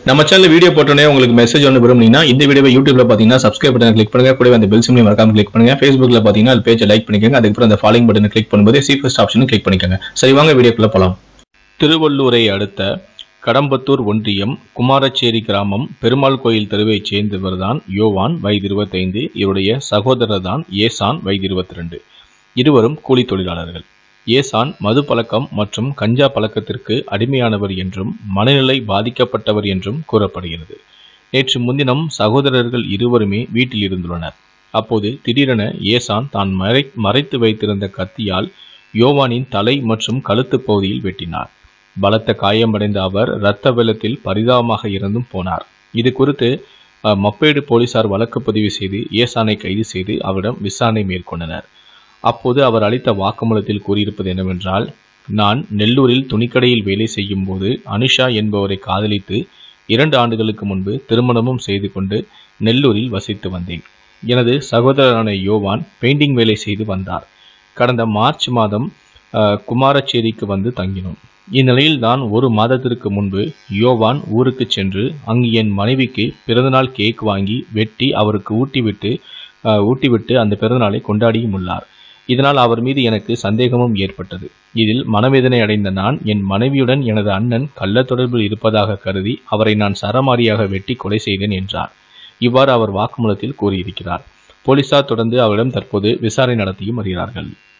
நம்ம channel video போட்டோன்னே உங்களுக்கு மெசேஜ் ஒன்று விரும்புனீங்கன்னா இந்த வீடியோவை யூடியூப்ல பார்த்தீங்கன்னா சப்ஸ்கிரைப் பட்டன் கிளிக் பண்ணுங்க கூடவே அந்த பெல் சிம்லையும் மறக்காம கிளிக் பண்ணுங்க ஃபேஸ்புக்ல பார்த்தீங்கன்னா அது பேஜை லைக் பண்ணிக்கோங்க அதுக்கப்புறம் அந்த ஃபாலோயிங் பட்டனை கிளிக் பண்ணும்போது சி ஃபர்ஸ்ட் ஆப்ஷனும் கிளிக் பண்ணிக்கோங்க சரி வாங்க வீடியோக்குள்ள போலாம் திருவள்ளூரை அடுத்த கடம்பத்தூர் ஒன்றியம் குமாரச்சேரி கிராமம் பெருமாள் கோயில் தெருவைச் சேர்ந்தவர்தான் யோவான் வயது இருபத்தைந்து இவருடைய சகோதரர் தான் ஏசான் வயது இருபத்தி ரெண்டு இருவரும் கூலி தொழிலாளர்கள் ஏசான் மது பழக்கம் மற்றும் கஞ்சா பழக்கத்திற்கு அடிமையானவர் என்றும் மனநிலை பாதிக்கப்பட்டவர் என்றும் கூறப்படுகிறது நேற்று முன்தினம் சகோதரர்கள் இருவருமே வீட்டில் இருந்துள்ளனர் அப்போது திடீரென ஏசான் தான் மறை மறைத்து வைத்திருந்த கத்தியால் யோவானின் தலை மற்றும் கழுத்து பகுதியில் வெட்டினார் பலத்த காயமடைந்த அவர் இரத்த வெள்ளத்தில் பரிதாபமாக இறந்தும் போனார் இது குறித்து அஹ், மப்பேடு போலீசார் வழக்கு பதிவு செய்து ஏசானை கைது செய்து அவரிடம் விசாரணை மேற்கொண்டனர் அப்போது அவர் அளித்த வாக்குமூலத்தில் கூறியிருப்பது என்னவென்றால் நான் நெல்லூரில் துணிக்கடையில் வேலை செய்யும் போது அனுஷா என்பவரை காதலித்து இரண்டு ஆண்டுகளுக்கு முன்பு திருமணமும் செய்து கொண்டு நெல்லூரில் வசித்து வந்தேன் எனது சகோதரரான யோவான் பெயிண்டிங் வேலை செய்து வந்தார் கடந்த மார்ச் மாதம் அஹ், குமாரச்சேரிக்கு வந்து தங்கினோம் இந்நிலையில் தான் ஒரு மாதத்திற்கு முன்பு யோவான் ஊருக்கு சென்று அங்கு என் மனைவிக்கு பிறந்தநாள் கேக் வாங்கி வெட்டி அவருக்கு ஊட்டிவிட்டு அஹ், ஊட்டிவிட்டு அந்த பிறந்தநாளை கொண்டாடியும் உள்ளார் இதனால் அவர் மீது எனக்கு சந்தேகமும் ஏற்பட்டது இதில் மனவேதனை அடைந்த நான் என் மனைவியுடன் எனது அண்ணன் கள்ள தொடர்பில் இருப்பதாக கருதி அவரை நான் சரமாரியாக வெட்டி கொலை செய்தேன் என்றார் இவ்வாறு அவர் வாக்குமூலத்தில் கூறியிருக்கிறார் போலீசார் தொடர்ந்து அவரிடம் தற்போது விசாரணை நடத்தியும் வருகிறார்கள்